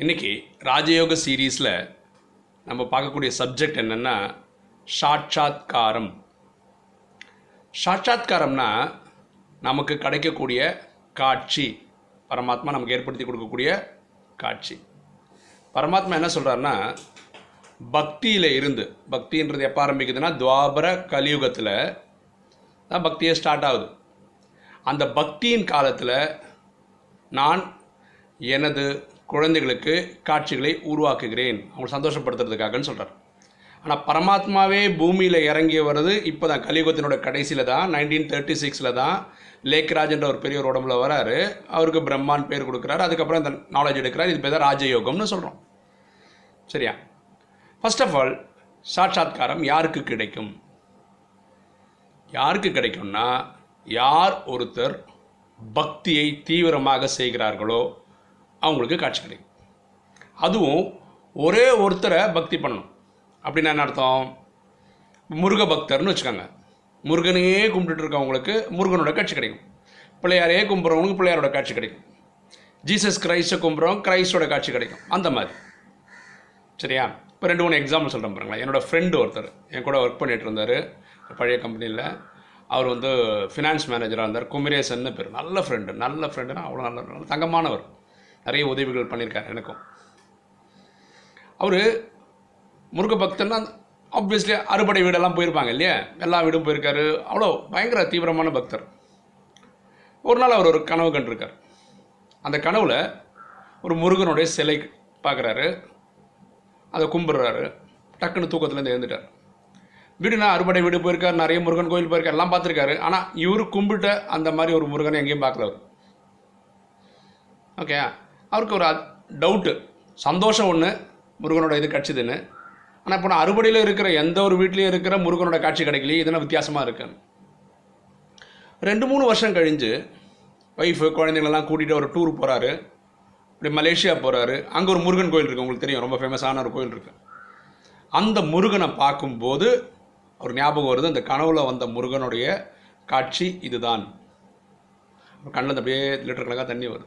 இன்றைக்கி ராஜயோக சீரீஸில் நம்ம பார்க்கக்கூடிய சப்ஜெக்ட் என்னென்னா சாட்சாத்காரம் சாட்சாத்காரம்னா நமக்கு கிடைக்கக்கூடிய காட்சி பரமாத்மா நமக்கு ஏற்படுத்தி கொடுக்கக்கூடிய காட்சி பரமாத்மா என்ன சொல்கிறாருன்னா பக்தியில் இருந்து பக்தின்றது எப்போ ஆரம்பிக்குதுன்னா துவாபர கலியுகத்தில் தான் பக்தியே ஸ்டார்ட் ஆகுது அந்த பக்தியின் காலத்தில் நான் எனது குழந்தைகளுக்கு காட்சிகளை உருவாக்குகிறேன் அவங்களை சந்தோஷப்படுத்துறதுக்காகன்னு சொல்கிறார் ஆனால் பரமாத்மாவே பூமியில் இறங்கி வர்றது இப்போ தான் கலியுகத்தினோட கடைசியில் தான் நைன்டீன் தேர்ட்டி சிக்ஸில் தான் லேக்ராஜ்ன்ற ஒரு பெரிய ஒரு உடம்புல வராரு அவருக்கு பிரம்மான் பேர் கொடுக்குறாரு அதுக்கப்புறம் இந்த நாலேஜ் எடுக்கிறார் இது பேர் தான் ராஜயோகம்னு சொல்கிறோம் சரியா ஃபர்ஸ்ட் ஆஃப் ஆல் சாட்சாத்காரம் யாருக்கு கிடைக்கும் யாருக்கு கிடைக்கும்னா யார் ஒருத்தர் பக்தியை தீவிரமாக செய்கிறார்களோ அவங்களுக்கு காட்சி கிடைக்கும் அதுவும் ஒரே ஒருத்தரை பக்தி பண்ணணும் அப்படின்னா என்ன அர்த்தம் முருக பக்தர்னு வச்சுக்கோங்க முருகனையே கும்பிட்டுட்டு இருக்கவங்களுக்கு முருகனோட காட்சி கிடைக்கும் பிள்ளையாரையே கும்பிட்றவங்களுக்கு பிள்ளையாரோட காட்சி கிடைக்கும் ஜீசஸ் கிரைஸ்டை கும்பிட்றவங்க கிரைஸ்டோட காட்சி கிடைக்கும் அந்த மாதிரி சரியா இப்போ ரெண்டு மூணு எக்ஸாம்பிள் சொல்கிறேன் பாருங்களேன் என்னோடய ஃப்ரெண்டு ஒருத்தர் என் கூட ஒர்க் பண்ணிட்டு இருந்தார் பழைய கம்பெனியில் அவர் வந்து ஃபினான்ஸ் மேனேஜராக இருந்தார் குமரேசன்னு பேர் நல்ல ஃப்ரெண்டு நல்ல ஃப்ரெண்டுனா அவ்வளோ நல்ல நல்ல தங்கமானவர் நிறைய உதவிகள் பண்ணியிருக்காரு எனக்கும் அவர் முருக பக்தன்னா ஆப்வியஸ்லி அறுபடை வீடெல்லாம் போயிருப்பாங்க இல்லையா எல்லா வீடும் போயிருக்காரு அவ்வளோ பயங்கர தீவிரமான பக்தர் ஒரு நாள் அவர் ஒரு கனவு கண்டிருக்கார் அந்த கனவில் ஒரு முருகனுடைய சிலை பார்க்குறாரு அதை கும்பிட்றாரு டக்குன்னு தூக்கத்துலேருந்து எழுந்துட்டார் வீடுனா அறுபடை வீடு போயிருக்கார் நிறைய முருகன் கோயில் போயிருக்கார் எல்லாம் பார்த்துருக்காரு ஆனால் இவர் கும்பிட்ட அந்த மாதிரி ஒரு முருகனை எங்கேயும் பார்க்கல அவர் ஓகே அவருக்கு ஒரு டவுட்டு சந்தோஷம் ஒன்று முருகனோட இது கிடச்சிதுன்னு ஆனால் இப்போ நான் அறுபடையில் இருக்கிற எந்த ஒரு வீட்லேயும் இருக்கிற முருகனோட காட்சி கிடைக்கலையே இதெல்லாம் வித்தியாசமாக இருக்குன்னு ரெண்டு மூணு வருஷம் கழிஞ்சு ஒய்ஃபு குழந்தைங்களெல்லாம் கூட்டிகிட்டு ஒரு டூர் போகிறாரு இப்படி மலேசியா போகிறாரு அங்கே ஒரு முருகன் கோயில் இருக்குது உங்களுக்கு தெரியும் ரொம்ப ஃபேமஸான ஒரு கோயில் இருக்குது அந்த முருகனை பார்க்கும்போது ஒரு ஞாபகம் வருது அந்த கனவுல வந்த முருகனுடைய காட்சி இதுதான் கண்ணில் அப்படியே லிட்டர் கணக்காக தண்ணி வருது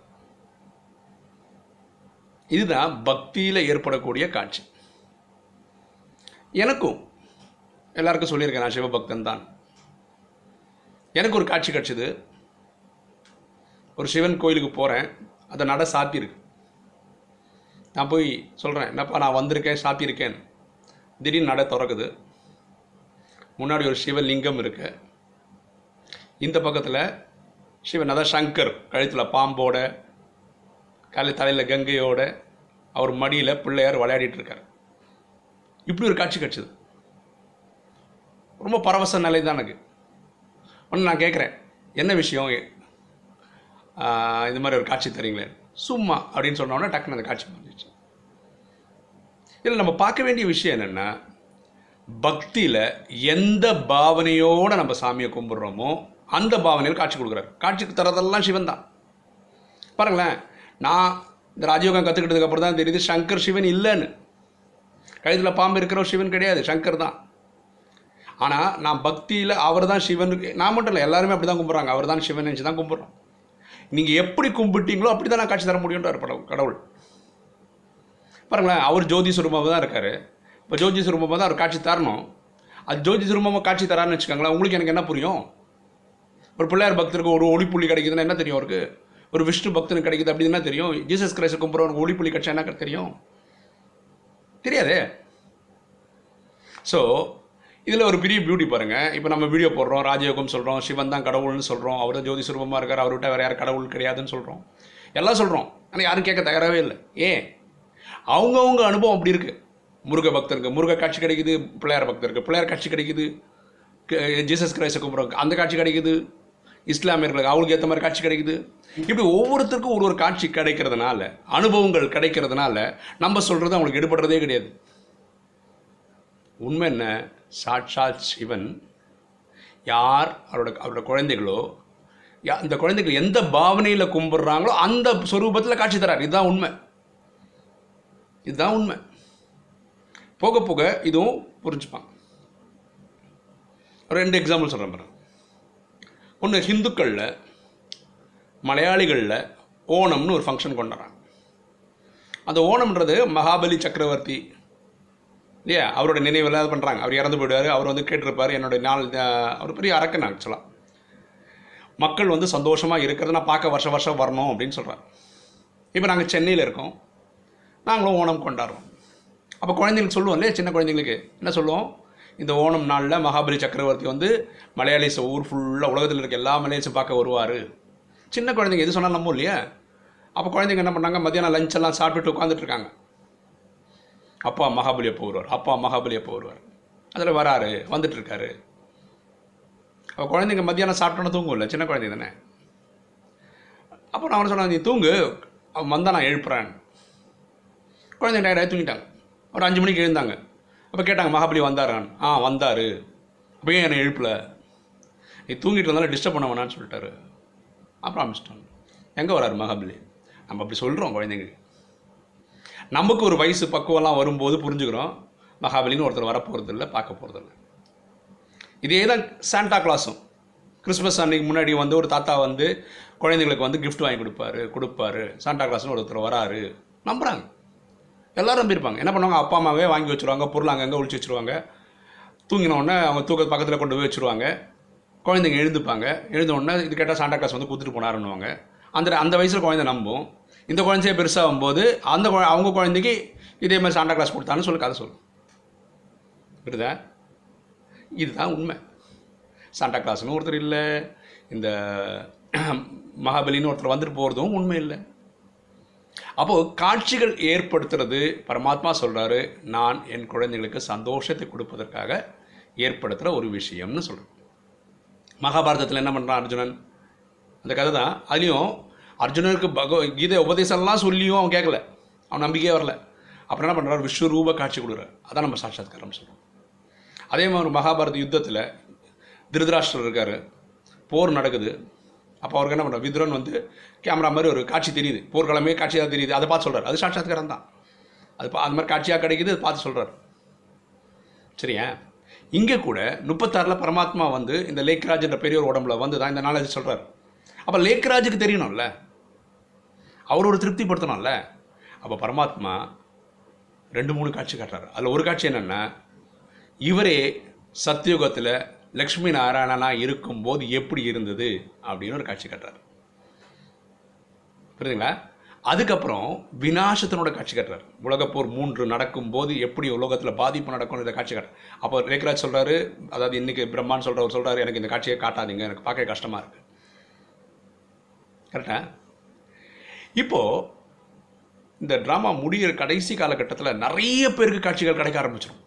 இதுதான் பக்தியில் ஏற்படக்கூடிய காட்சி எனக்கும் எல்லாருக்கும் சொல்லியிருக்கேன் நான் சிவபக்தன் தான் எனக்கு ஒரு காட்சி கிடச்சிது ஒரு சிவன் கோயிலுக்கு போகிறேன் அதை நட சாத்தியிருக்கு நான் போய் சொல்கிறேன் என்னப்பா நான் வந்திருக்கேன் சாத்தியிருக்கேன் திடீர்னு நட திறக்குது முன்னாடி ஒரு சிவலிங்கம் இருக்கு இந்த பக்கத்தில் சிவன் அதான் சங்கர் கழுத்தில் பாம்போட காலை தலையில் கங்கையோட அவர் மடியில் பிள்ளையார் விளையாடிட்டு இருக்கார் இப்படி ஒரு காட்சி கிடச்சிது ரொம்ப பரவச நிலை தான் எனக்கு ஒன்று நான் கேட்குறேன் என்ன விஷயம் இது மாதிரி ஒரு காட்சி தரீங்களே சும்மா அப்படின்னு சொன்னோன்னே டக்குன்னு அந்த காட்சி வந்துச்சு இதில் நம்ம பார்க்க வேண்டிய விஷயம் என்னென்னா பக்தியில் எந்த பாவனையோடு நம்ம சாமியை கும்பிட்றோமோ அந்த பாவனையில் காட்சி கொடுக்குறாரு காட்சி தரதெல்லாம் சிவன் தான் பாருங்களேன் நான் இந்த ராஜயோகம் கற்றுக்கிட்டதுக்கு அப்புறம் தான் தெரியுது சங்கர் சிவன் இல்லைன்னு கழுத்தில் பாம்பு இருக்கிற சிவன் கிடையாது சங்கர் தான் ஆனால் நான் பக்தியில் அவர் தான் சிவனுக்கு நான் மட்டும் இல்லை எல்லாருமே அப்படி தான் கும்பிட்றாங்க அவர் தான் சிவன் நினச்சி தான் கும்பிட்றோம் நீங்கள் எப்படி கும்பிட்டீங்களோ அப்படி தான் நான் காட்சி தர முடியுன்றார் படம் கடவுள் பாருங்களேன் அவர் ஜோதி சுரூபமாக தான் இருக்கார் இப்போ ஜோதி சுரூபமாக தான் அவர் காட்சி தரணும் அது ஜோதி சுரூபமாக காட்சி தரான்னு வச்சுக்கோங்களேன் உங்களுக்கு எனக்கு என்ன புரியும் ஒரு பிள்ளையார் பக்தருக்கு ஒரு ஒளிப்புள்ளி கிடைக்குதுன்னா என்ன தெரியும் அவருக்கு ஒரு விஷ்ணு பக்தனுக்கு கிடைக்குது அப்படின்னா தெரியும் ஜீசஸ் கிரைஸ்ட் கும்பிட்றவனுக்கு ஒளிப்புள்ளி கிடைச்சா என்ன தெரியும் தெரியாதே ஸோ இதில் ஒரு பெரிய பியூட்டி பாருங்கள் இப்போ நம்ம வீடியோ போடுறோம் ராஜயோகம் சொல்கிறோம் சிவன் தான் கடவுள்னு சொல்கிறோம் அவர் தான் ஜோதி சுரூபமாக இருக்கார் அவர்கிட்ட வேறு யார் கடவுள் கிடையாதுன்னு சொல்கிறோம் எல்லாம் சொல்கிறோம் ஆனால் யாரும் கேட்க தயாராகவே இல்லை ஏன் அவங்கவுங்க அனுபவம் அப்படி இருக்குது முருக பக்தருக்கு முருக காட்சி கிடைக்குது பிள்ளையார் பக்தருக்கு பிள்ளையார் காட்சி கிடைக்குது ஜீசஸ் கிரைஸ்ட கும்பிட்றவங்க அந்த காட்சி கிடைக்குது இஸ்லாமியர்களுக்கு அவங்களுக்கு ஏற்ற மாதிரி காட்சி கிடைக்குது இப்படி ஒவ்வொருத்தருக்கும் ஒரு ஒரு காட்சி கிடைக்கிறதுனால அனுபவங்கள் கிடைக்கிறதுனால நம்ம சொல்கிறது அவங்களுக்கு எடுபடுறதே கிடையாது உண்மை என்ன சாட்சாத் சிவன் யார் அவரோட அவரோட குழந்தைகளோ யா இந்த குழந்தைகள் எந்த பாவனையில் கும்பிட்றாங்களோ அந்த ஸ்வரூபத்தில் காட்சி தரார் இதுதான் உண்மை இதுதான் உண்மை போக போக இதுவும் புரிஞ்சுப்பாங்க ஒரு ரெண்டு எக்ஸாம்பிள் சொல்கிறேன் பாருங்க ஒன்று ஹிந்துக்களில் மலையாளிகளில் ஓணம்னு ஒரு ஃபங்க்ஷன் கொண்டாடுறாங்க அந்த ஓணம்ன்றது மகாபலி சக்கரவர்த்தி இல்லையா அவரோட நினைவில் இது பண்ணுறாங்க அவர் இறந்து போயிடுவார் அவர் வந்து கேட்டிருப்பார் என்னுடைய நாள் அஹ், அவர் பெரிய அரக்கன் ஆக்சுவலாக மக்கள் வந்து சந்தோஷமாக இருக்கிறத நான் பார்க்க வருஷம் வருஷம் வரணும் அப்படின்னு சொல்கிறார் இப்போ நாங்கள் சென்னையில் இருக்கோம் நாங்களும் ஓணம் கொண்டாடுறோம் அப்போ குழந்தைங்களுக்கு சொல்லுவோம் இல்லையா சின்ன குழந்தைங்களுக்கு என்ன சொல்லுவோம் இந்த ஓணம் நாளில் மகாபலி சக்கரவர்த்தி வந்து மலையாளிஸ் ஊர் ஃபுல்லாக உலகத்தில் இருக்க எல்லா மலையாளிஸும் பார்க்க வருவார் சின்ன குழந்தைங்க எது சொன்னாலும் நம்பும் இல்லையா அப்போ குழந்தைங்க என்ன பண்ணாங்க மத்தியானம் லஞ்ச் எல்லாம் சாப்பிட்டுட்டு உட்காந்துட்டு இருக்காங்க அப்பா மகாபலி எப்போ வருவார் அப்பா மகாபலி எப்போ வருவார் அதில் வராரு வந்துட்டு இருக்காரு அப்போ குழந்தைங்க மத்தியானம் சாப்பிட்டோன்னு தூங்கும்ல சின்ன குழந்தை தானே அப்போ நான் அவனை சொன்னேன் நீ தூங்கு அவன் வந்தால் நான் எழுப்புறேன் குழந்தைங்க டயர்டாகி தூங்கிட்டாங்க ஒரு அஞ்சு மணிக்கு எழுந்தாங்க அப்போ கேட்டாங்க மகாபலி வந்தாரான் ஆ வந்தார் அப்போ ஏன் என்னை எழுப்பல நீ தூங்கிட்டு இருந்தாலும் டிஸ்டர்ப் பண்ண வேணான்னு சொல்லிட்டாரு அப்புறம் ஆரம்பிச்சிட்டாங்க எங்கே வராரு மகாபலி நம்ம அப்படி சொல்கிறோம் குழந்தைங்க நமக்கு ஒரு வயசு பக்குவம்லாம் வரும்போது புரிஞ்சுக்கிறோம் மகாபலின்னு ஒருத்தர் வரப்போகிறது இல்லை பார்க்க போகிறது இல்லை இதே தான் சாண்டா கிளாஸும் கிறிஸ்மஸ் அன்னைக்கு முன்னாடி வந்து ஒரு தாத்தா வந்து குழந்தைங்களுக்கு வந்து gift வாங்கி கொடுப்பாரு கொடுப்பாரு சாண்டா கிளாஸ்னு ஒருத்தர் வராரு நம்புறாங்க எல்லாரும் நம்பியிருப்பாங்க என்ன பண்ணுவாங்க அப்பா அம்மாவே வாங்கி வச்சுருவாங்க பொருள் அங்கங்கே ஒழிச்சு வச்சுருவாங்க தூங்கின உடனே அவங்க தூக்க பக்கத்தில் கொண்டு போய் வச்சுருவாங்க குழந்தைங்க எழுந்துப்பாங்க எழுந்த உடனே இது கேட்டால் சாண்டா கிளாஸ் வந்து கொடுத்துட்டு போனாருன்னுவாங்க அந்த அந்த வயசில் குழந்தை நம்பும் இந்த குழந்தைய பெருசாகும்போது அந்த குழ- அவங்க குழந்தைக்கு இதே மாதிரி சாண்டா கிளாஸ் கொடுத்தான்னு சொல்லி கதை சொல்லும் புரியுதா இதுதான் உண்மை சாண்டா கிளாஸ்னு ஒருத்தர் இல்லை இந்த மகாபலின்னு ஒருத்தர் வந்துட்டு போகிறதும் உண்மை இல்லை அப்போது காட்சிகள் ஏற்படுத்துறது பரமாத்மா சொல்கிறாரு நான் என் குழந்தைகளுக்கு சந்தோஷத்தை கொடுப்பதற்காக ஏற்படுத்துகிற ஒரு விஷயம்னு சொல்கிறேன் மகாபாரதத்தில் என்ன பண்ணுறான் அர்ஜுனன் அந்த கதை தான் அதுலேயும் அர்ஜுனனுக்கு பகவ கீதை உபதேசம்லாம் சொல்லியும் அவன் கேட்கல அவன் நம்பிக்கையே வரல அப்புறம் என்ன பண்ணுறாரு விஸ்வரூப காட்சி கொடுக்குறாரு அதான் நம்ம சாட்சாத்காரம் சொல்கிறோம் அதே மாதிரி மகாபாரத யுத்தத்தில் திருதராஷ்டிரர் இருக்கார் போர் நடக்குது அப்போ அவருக்கு என்ன பண்ணுறார் விதுரன் வந்து கேமரா மாதிரி ஒரு காட்சி தெரியுது போர்க்களமே காட்சியாக தெரியுது அதை பார்த்து சொல்கிறார் அது சாட்சாத்காரம் தான் அது பா- அது மாதிரி காட்சியாக கிடைக்குது அதை பார்த்து சொல்கிறார் சரியா இங்கே கூட முப்பத்தாறில் பரமாத்மா வந்து இந்த லேக்ராஜ் என்ற பெரிய ஒரு உடம்புல வந்து தான் இந்த நாலேஜ் சொல்கிறார் அப்போ லேக்ராஜுக்கு தெரியணும்ல அவர் ஒரு திருப்திப்படுத்தணும்ல அப்போ பரமாத்மா ரெண்டு மூணு காட்சி காட்டுறாரு அதில் ஒரு காட்சி என்னென்னா இவரே சத்தியுகத்தில் லக்ஷ்மி நாராயணனா இருக்கும்போது எப்படி இருந்தது அப்படின்னு ஒரு காட்சி காட்டுறாரு புரியுதுங்களா அதுக்கப்புறம் விநாசத்தினோட காட்சி காட்டுறாரு உலகப்போர் மூன்று நடக்கும்போது எப்படி உலகத்தில் பாதிப்பு நடக்கும் இதை காட்சி காட்டுறாரு அப்போ ரேக்ராஜ் சொல்கிறாரு அதாவது இன்னைக்கு பிரம்மான்னு சொல்கிறவர் சொல்கிறாரு எனக்கு இந்த காட்சியை காட்டாதீங்க எனக்கு பார்க்க கஷ்டமாக இருக்குது கரெக்டா இப்போது இந்த ட்ராமா முடியிற கடைசி காலகட்டத்தில் நிறைய பேருக்கு காட்சிகள் கிடைக்க ஆரம்பிச்சிடும்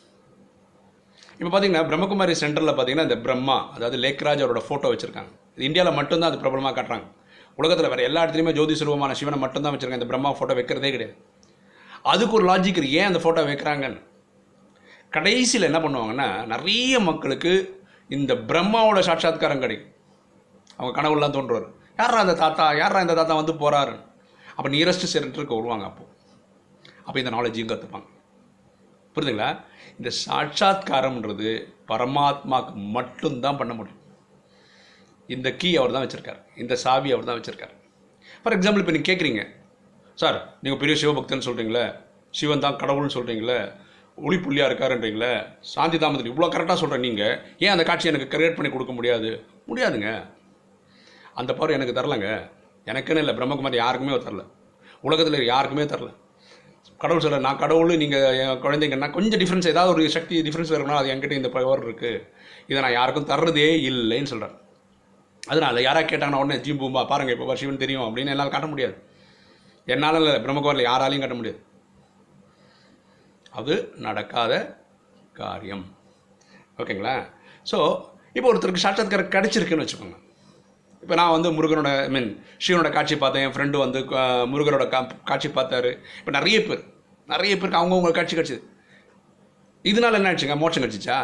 இப்போ பார்த்தீங்கன்னா பிரம்மகுமாரி சென்டரில் பார்த்தீங்கன்னா இந்த பிரம்மா அதாவது லேக்ராஜ் அவரோட ஃபோட்டோ வச்சுருக்காங்க இது இந்தியாவில் மட்டும்தான் அது பிரபலமாக காட்டுறாங்க உலகத்தில் வேறு எல்லா இடத்துலையுமே ஜோதி சுரூபமான சிவனை மட்டும்தான் வச்சுருக்காங்க இந்த பிரம்மா ஃபோட்டோ வைக்கிறதே கிடையாது அதுக்கு ஒரு லாஜிக் இருக்கு ஏன் அந்த ஃபோட்டோ வைக்கிறாங்கன்னு கடைசியில் என்ன பண்ணுவாங்கன்னா நிறைய மக்களுக்கு இந்த பிரம்மாவோட சாட்சாத்காரம் கிடைக்கும் அவங்க கனவுலாம் தோன்றுவார் யாரா அந்த தாத்தா யாரா இந்த தாத்தா வந்து போகிறாரு அப்போ நியரஸ்ட் சென்டருக்கு வருவாங்க அப்போது அப்போ இந்த நாலேஜையும் கற்றுப்பாங்க புரியுதுங்களா இந்த சாட்சாத்காரம்ன்றது பரமாத்மாவுக்கு மட்டும்தான் பண்ண முடியும் இந்த கீ அவர் தான் வச்சுருக்கார் இந்த சாவி அவர் தான் வச்சுருக்கார் ஃபார் எக்ஸாம்பிள் இப்போ நீங்கள் கேட்குறீங்க சார் நீங்கள் பெரிய சிவபக்தன் சொல்கிறீங்களே சிவன் தான் கடவுள்னு சொல்கிறீங்களே ஒளி புள்ளியாக இருக்காருன்றீங்களே சாந்தி தாமதத்தில் இவ்வளோ கரெக்டாக சொல்கிறேன் நீங்கள் ஏன் அந்த காட்சி எனக்கு கிரியேட் பண்ணி கொடுக்க முடியாது முடியாதுங்க அந்த பவர் எனக்கு தரலங்க எனக்குன்னு இல்லை பிரம்மகுமாரி யாருக்குமே அவர் தரல உலகத்தில் யாருக்குமே தரல கடவுள் சொல்ல நான் கடவுள் நீங்கள் என் குழந்தைங்கன்னா கொஞ்சம் டிஃப்ரென்ஸ் ஏதாவது ஒரு சக்தி டிஃப்ரென்ஸ் இருக்கணும் அது என்கிட்ட இந்த பவர் இருக்குது இதை நான் யாருக்கும் தர்றதே இல்லைன்னு சொல்கிறேன் அதனால் யாராவது கேட்டாங்கன்னா உடனே ஜி பூம்பா பாருங்கள் இப்போ சிவன் தெரியும் அப்படின்னு என்னால் காட்ட முடியாது என்னால் இல்லை பிரம்மகுமாரில் யாராலையும் காட்ட முடியாது அது நடக்காத காரியம் ஓகேங்களா ஸோ இப்போ ஒருத்தருக்கு சாட்சாத்காரம் கிடச்சிருக்குன்னு வச்சுக்கோங்க இப்போ நான் வந்து முருகனோட ஐ மீன் சிவனோட காட்சி பார்த்தேன் என் ஃப்ரெண்டு வந்து அஹ், முருகனோட கா காட்சி பார்த்தாரு இப்போ நிறைய பேர் நிறைய பேருக்கு அவங்கவுங்க காட்சி கிடச்சிது இதனால என்ன ஆச்சுங்க மோட்சம் கிடச்சிச்சா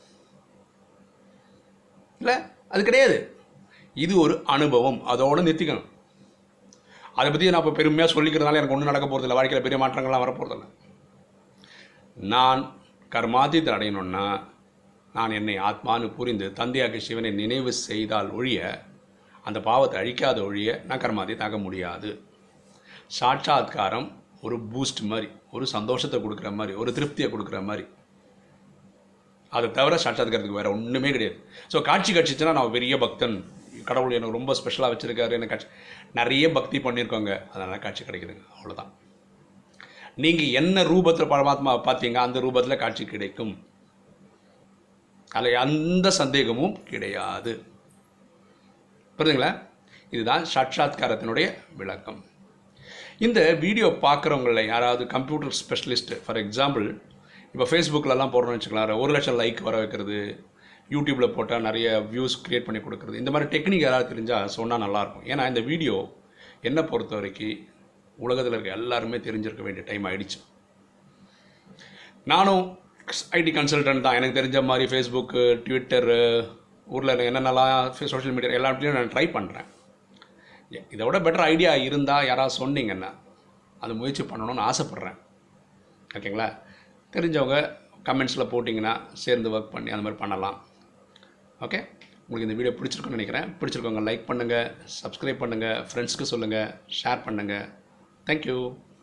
இல்லை அது கிடையாது இது ஒரு அனுபவம் அதோட நிறுத்திக்கணும் அதை பற்றி நான் இப்போ பெருமையாக சொல்லிக்கிறதுனால எனக்கு ஒன்றும் நடக்க போகிறதில்ல வாழ்க்கையில் பெரிய மாற்றங்கள்லாம் வரப்போகிறதில்ல நான் கர்மாதீத்தை அடையணும்னா நான் என்னை ஆத்மானு புரிந்து தந்தையாக சிவனை நினைவு செய்தால் ஒழிய அந்த பாவத்தை அழிக்காத ஒழிய நான் கர்மாதீத் ஆக முடியாது சாட்சாத்காரம் ஒரு பூஸ்ட் மாதிரி ஒரு சந்தோஷத்தை கொடுக்குற மாதிரி ஒரு திருப்தியை கொடுக்குற மாதிரி அதை தவிர சாட்சாத்காரத்துக்கு வேறு ஒன்றுமே கிடையாது ஸோ காட்சி கட்சிச்சுன்னா நான் பெரிய பக்தன் கடவுள் எனக்கு ரொம்ப ஸ்பெஷலாக வச்சுருக்காரு எனக்கு காட்சி நிறைய பக்தி பண்ணியிருக்கோங்க அதனால் காட்சி கிடைக்குதுங்க அவ்வளோதான் நீங்கள் என்ன ரூபத்தில் பரமாத்மா பார்த்தீங்க அந்த ரூபத்தில் காட்சி கிடைக்கும் அதில் எந்த சந்தேகமும் கிடையாது புரியுதுங்களா இதுதான் சாட்சாத்காரத்தினுடைய விளக்கம் இந்த வீடியோ பார்க்குறவங்கள யாராவது கம்ப்யூட்டர் ஸ்பெஷலிஸ்ட் ஃபார் எக்ஸாம்பிள் இப்போ ஃபேஸ்புக்கிலலாம் போடுறோம்னு வச்சுக்கலாம் ஒரு லட்சம் லைக் வர வைக்கிறது யூடியூப்பில் போட்டால் நிறைய வியூஸ் க்ரியேட் பண்ணி கொடுக்குறது இந்த மாதிரி டெக்னிக் யாராவது தெரிஞ்சால் சொன்னால் நல்லாயிருக்கும் ஏன்னா இந்த வீடியோ என்னை பொறுத்த வரைக்கும் உலகத்தில் இருக்க எல்லாருமே தெரிஞ்சிருக்க வேண்டிய டைம் ஆயிடுச்சு நானும் ஐடி கன்சல்டன்ட் தான் எனக்கு தெரிஞ்ச மாதிரி ஃபேஸ்புக்கு ட்விட்டரு ஊரில் என்னென்னலாம் சோஷியல் மீடியா எல்லாத்துலேயும் நான் ட்ரை பண்ணுறேன் இதை விட பெட்டர் ஐடியா இருந்தால் யாராவது சொன்னீங்கன்னா அது முயற்சி பண்ணணும்னு ஆசைப்பட்றேன் ஓகேங்களா தெரிஞ்சவங்க கமெண்ட்ஸில் போட்டிங்கன்னா சேர்ந்து ஒர்க் பண்ணி அந்த மாதிரி பண்ணலாம் ஓகே உங்களுக்கு இந்த வீடியோ பிடிச்சிருக்குன்னு நினைக்கிறேன் பிடிச்சிருக்கவங்க லைக் பண்ணுங்கள் சப்ஸ்கிரைப் பண்ணுங்கள் ஃப்ரெண்ட்ஸ்க்கு சொல்லுங்கள் ஷேர் பண்ணுங்கள் தேங்க்யூ